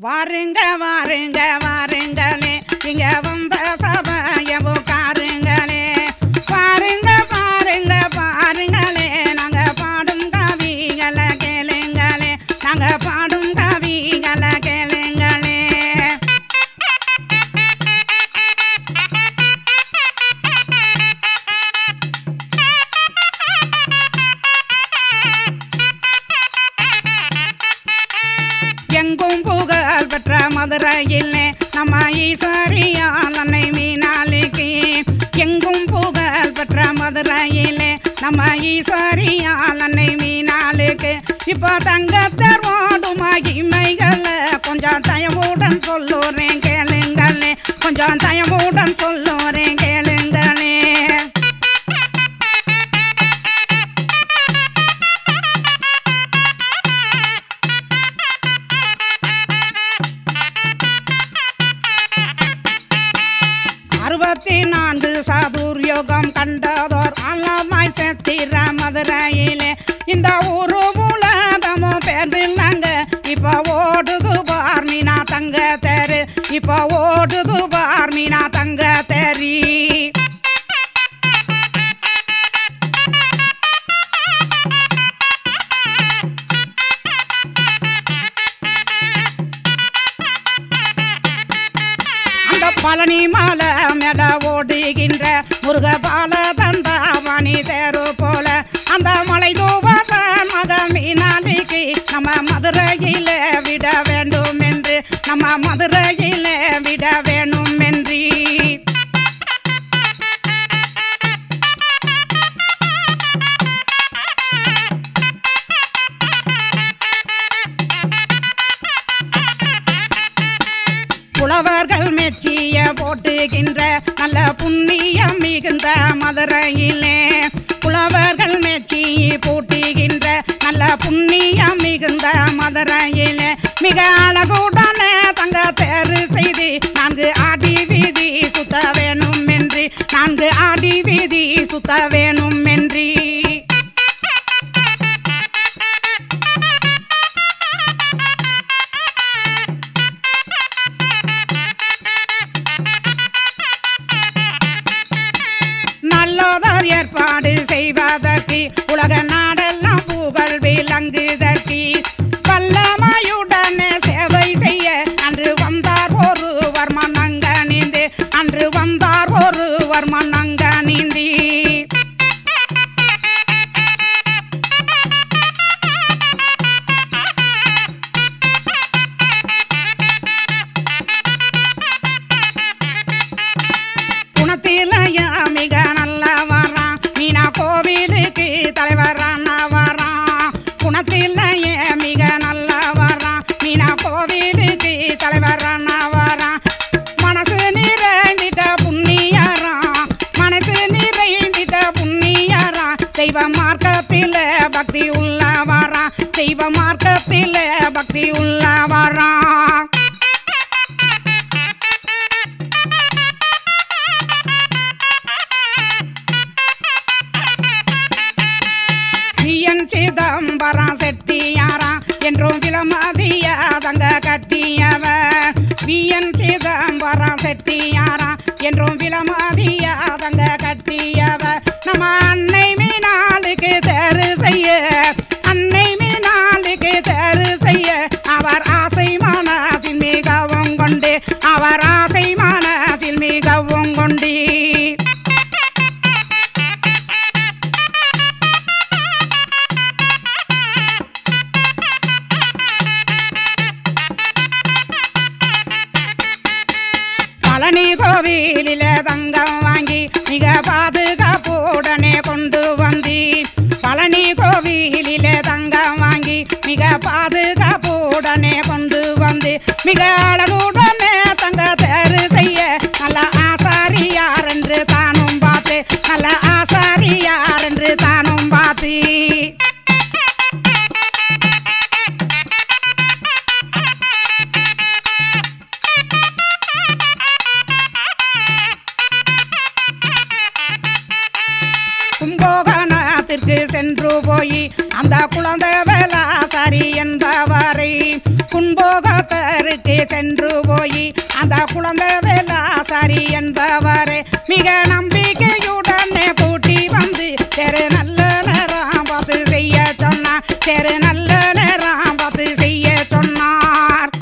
வாருங்க வாருங்க வாருங்களே இங்க வந்த சபையவோ காருங்களே பாருங்க பாருங்க பாருங்களே நாங்க பாடும் கவிகளை கேளுங்களே நாங்க பாடும் கவிகளை கேளுங்களே எங்கும் புகழ் பெற்ற மதுரையிலே நம்ம ஈஸ்வரியால் அன்னை மீனாளிக்கு எங்கும் புகழ் பெற்ற மதுரையிலே நம்ம ஈஸ்வரியால் அன்னை மீனாளுக்கு இப்போ தங்கத்தர் ஓடும் மகிமைகளை கொஞ்சம் தயவுடன் சொல்லுறேன் கேளுங்களே கொஞ்சம் தயவுடன் சொல்லுறேன் கேளுங்களே அறுபத்தி நான்கு சாதுர்யோகம் கண்டதோர் அல்லமாய் செத்திர மதுரையிலே இந்த ஊரு உலகமும் பேர் பின்னாங்க இப்போ ஓடுது பார்மினா தங்க தெரு இப்போ ஓடுது பார்மினா தங்க தெரி அந்த பழனி மாலை மேல ஓடுகின்ற முருக பால தந்தாவாணி தேரு போல அந்த மலை தூபாச மத மீனாளிக்கு நம்ம மதுரையில விட வேண்டும் என்று நம்ம மதுரையில விட வேணும் என்று புலவர்கள் மெச்சிய போட்டுகின்ற நல்ல புண்ணியம் மிகுந்த மதுரையிலே புலவர்கள் மெச்சி போட்டுகின்ற நல்ல புண்ணியம் மிகுந்த மதுரையிலே மிக அழகுடனே தங்க தேர்வு செய்து நான்கு ஆடி வீதி சுத்த வேணும் என்று நான்கு ஆடி வீதி சுத்த வேணும் என்று நல்லதோர் ஏற்பாடு செய்வதற்கு உலக நாடெல்லாம் புகழ் விளங்குதற்கு வல்லமையுடனே சேவை செய்ய அன்று வந்தார் ஒருவர் மன்னங்க நீந்து அன்று வந்தார் ஒருவர் மன்னங்க நீந்தி குணத்திலையா மிக நல்ல வரான் மீனா கோவிலுக்கு தலைவரான வரான் குணத்திலையே மிக நல்ல வரான் மீனா கோவிலுக்கு தலைவரான வரான் மனசு நிறைந்திட்ட புண்ணியரான் மனசு நிறைந்திட்ட புண்ணியரான் தெய்வ மார்க்கத்தில் பக்தி உள்ளவரான் தெய்வ மார்க்கத்தில் பக்தி உள்ளவரான் வியன் சிதம்பரம் செட்டியாரா என்றும் விலமதிய தங்க கட்டியவர் வியன் சிதம்பரம் செட்டியாரா என்றும் விலமதிய தங்க கட்டியவர் நம்ம அன்னை மீனாளுக்கு தேறு செய்ய அன்னை மீனாளுக்கு தேறு செய்ய அவர் ஆசை மனசில் மிகவும் கொண்டு அவர் ஆசை மனசில் மிகவும் கொண்டு பழனி கோவிலில தங்கம் வாங்கி மிக பாதுகாப்புடனே கொண்டு வந்தி பழனி கோவிலில தங்கம் வாங்கி மிக பாதுகாப்புடனே கொண்டு வந்து மிக அழகுடனே தங்க தேர்வு செய்ய நல்ல ஆசாரியார் என்று தானும் பார்த்து நல்ல ஆசாரியார் என்று தானும் பார்த்து கும்பகோணத்திற்கு சென்று போய் அந்த குழந்தை வேலாசாரி என்பவரை கும்போகத்தருக்கு சென்று போய் அந்த குழந்தை வேலாசாரி என்பவரை மிக நம்பிக்கையுடனே கூட்டி வந்து தெரு நல்ல நேரம் பார்த்து செய்ய சொன்னார் தெரு நல்ல நேரம் பார்த்து செய்ய சொன்னார்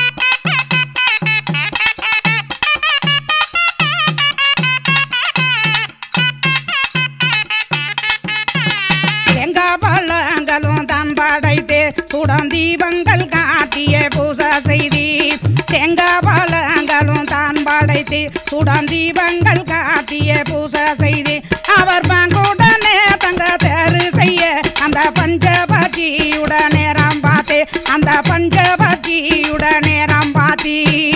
எங்க பழங்களும் தான் படைத்து சுடம் தீபங்கள் காட்டிய பூசை செய்தி எங்க பழங்களும் தான் படைத்து சுடம் தீபங்கள் காட்டிய பூசை செய்தி அவர் பங்குடனே தங்க தேறு செய்ய அந்த பஞ்சபதியுட நேரம் பார்த்து அந்த பஞ்சபதியுட நேரம் பார்த்தி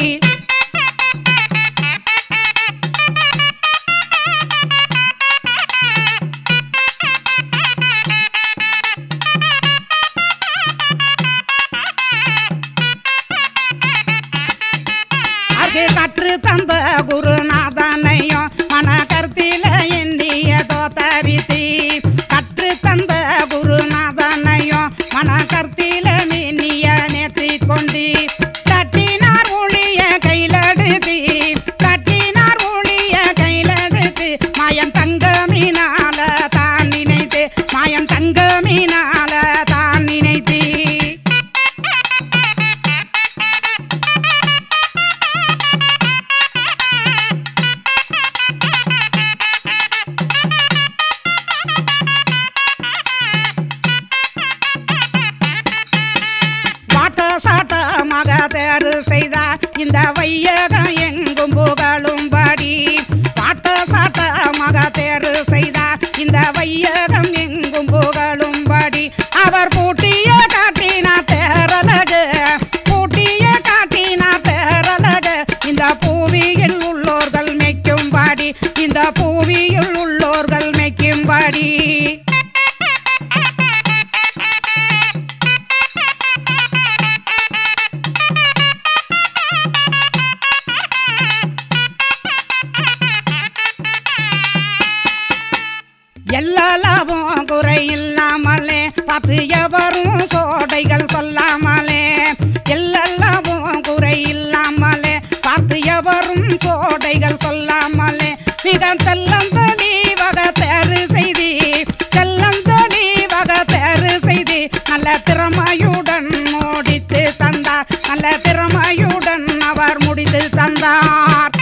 அது கற்று தந்த குருநாதனையும் மன கருத்தில எண்ணிய தோத்தரித்தி கற்று தந்த குருநாதனையும் மன கருத்தில மின்னிய நேத்தி கொண்டு தட்டினார் ஒளிய கையிலெடுத்து தட்டினார் ஒளிய கையிலெடுத்து மாயம் தங்கமினால தான் நினைத்து மாயம் தங்கமினால தான் நினைத்து வாட்ட சாட்டமாக தேர்வு செய்தார் இந்த வையகம் எங்கும் புகழும்படி வாட்ட சாட்டமாக தேர்வு செய்தார் இந்த வையகம் எங்கும் புகழும்படி அவர் பூட்டிய காட்டினார் தேரலகு பூட்டிய காட்டினார் தேரலகு இந்த பூவியில் உள்ளோர்கள் மெய்க்கும்படி இந்த பூவியில் உள்ளோர்கள் மெய்க்கும்படி எல்லா லாபம் குறை இல்லாமலே பார்த்து எவரும் சோடைகள் சொல்லாமலே எல்லா லாபம் குறை இல்லாமலே பார்த்து எவரும் சோடைகள் சொல்லாமலே மிக தெல்லந்தொழி வக தேறு செய்தி தெல்லந்தொழி வக தேறு செய்தி நல்ல திறமையுடன் முடித்து தந்தார் நல்ல திறமையுடன் அவர் முடித்து தந்தார்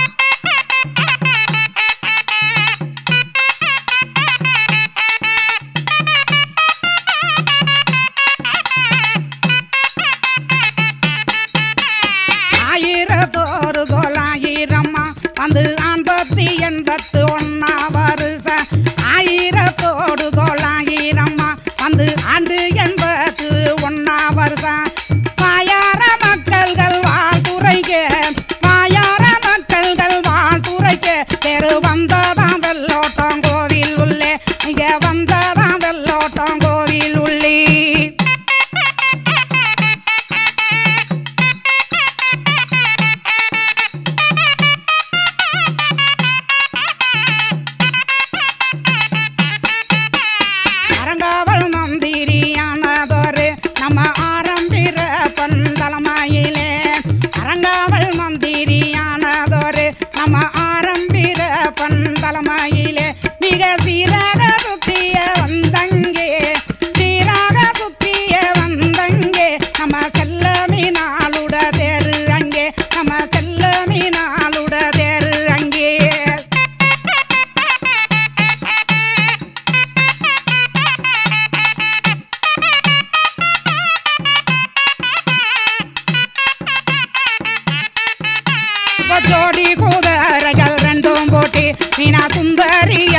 ஆயிரத்தோரு தொள்ளாயிரம்மா வந்து ஐம்பத்தி எண்பத்து ஒன்னா வருஷம் ஆயிரத்தோடு தொள்ளாயிரம்மா வந்து ஆண்டு எண்பத்து ஒன்னா வருஷம் மாயார மக்கள்கள் வாழ்த்துறைக்க மாயார மக்கள்கள் வாழ்த்துறைக்க தெரு வந்ததாம் வெள்ளோட்டம் கோவில் உள்ளே இங்க வந்ததாம் வெள்ளோட்டம் கோவில் உள்ளே அரங்காவல் மந்திரியானதொரு நம்ம ஆரம்பிர பந்தலமாயிலே அரங்காவல் மந்திரியானதொரு நம்ம ஆரம்பிர பந்தலமாயிலே மிக சீராக சுத்திய வந்தங்கே சீராக சுத்திய வந்தங்கே நம்ம செல்லமினாலுட தேரு அங்கே நம்ம செல்லமினாலுட தேரு அங்கே ஜோடி குதிரைகள் ரெண்டும் போட்டி மீனா சுந்தரி